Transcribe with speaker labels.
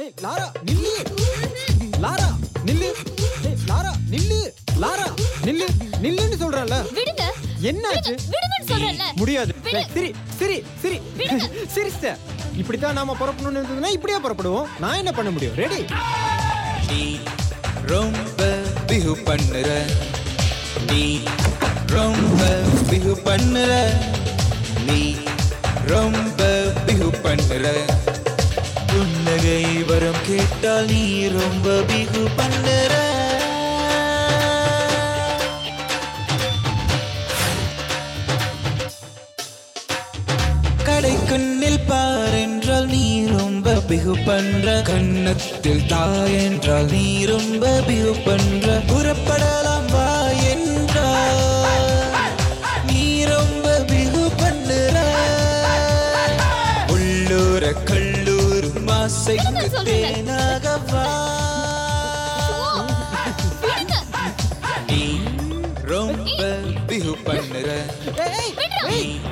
Speaker 1: ஏய் லாரா நில்லு லாரா நில்லு ஏய் லாரா நில்லு லாரா நில்லு நில்லுன்னு சொல்றேன்ல
Speaker 2: விடுங்க
Speaker 1: என்னாச்சு
Speaker 2: விடுங்க, விடுங்கன்னு சொல்றேன்ல
Speaker 1: முடியாது
Speaker 2: விடு.
Speaker 1: ஏய், சிரி சிரி சிரி
Speaker 2: விடுங்க.
Speaker 1: சிரி சார் இப்படித்தான் நாம புறப்படணும்னு இருந்ததுன்னா இப்படியே புறப்படுவோம் நான் என்ன பண்ண முடியும் ரெடி
Speaker 3: நீ ரொம்ப பிகு பண்ணுற நீ ரொம்ப பிகு பண்ணுற நீ ரொம்ப பிகு பண்ணுற புன்னகை வரம் கேட்டால் நீ ரொம்ப பிகு பண்ணுற கடை கண்ணில் பார் என்றால் நீ ரொம்ப பிகு பண்ற கண்ணத்தில் தாய் என்றால் நீ ரொம்ப பிகு பண்ற புறப்படலாம் வா என்றால் நீ ரொம்ப பிகு பண்ணுற உள்ளூர கல்லூர் மாசைக்கு
Speaker 2: விடுங்க சொல்லுங்க.
Speaker 3: தேனாக வா
Speaker 2: விடுங்க
Speaker 3: நீ ரொம்ப பிகு பண்ணுற
Speaker 1: ஏய், ஏய்,
Speaker 2: விடுடா.
Speaker 1: ஏய்,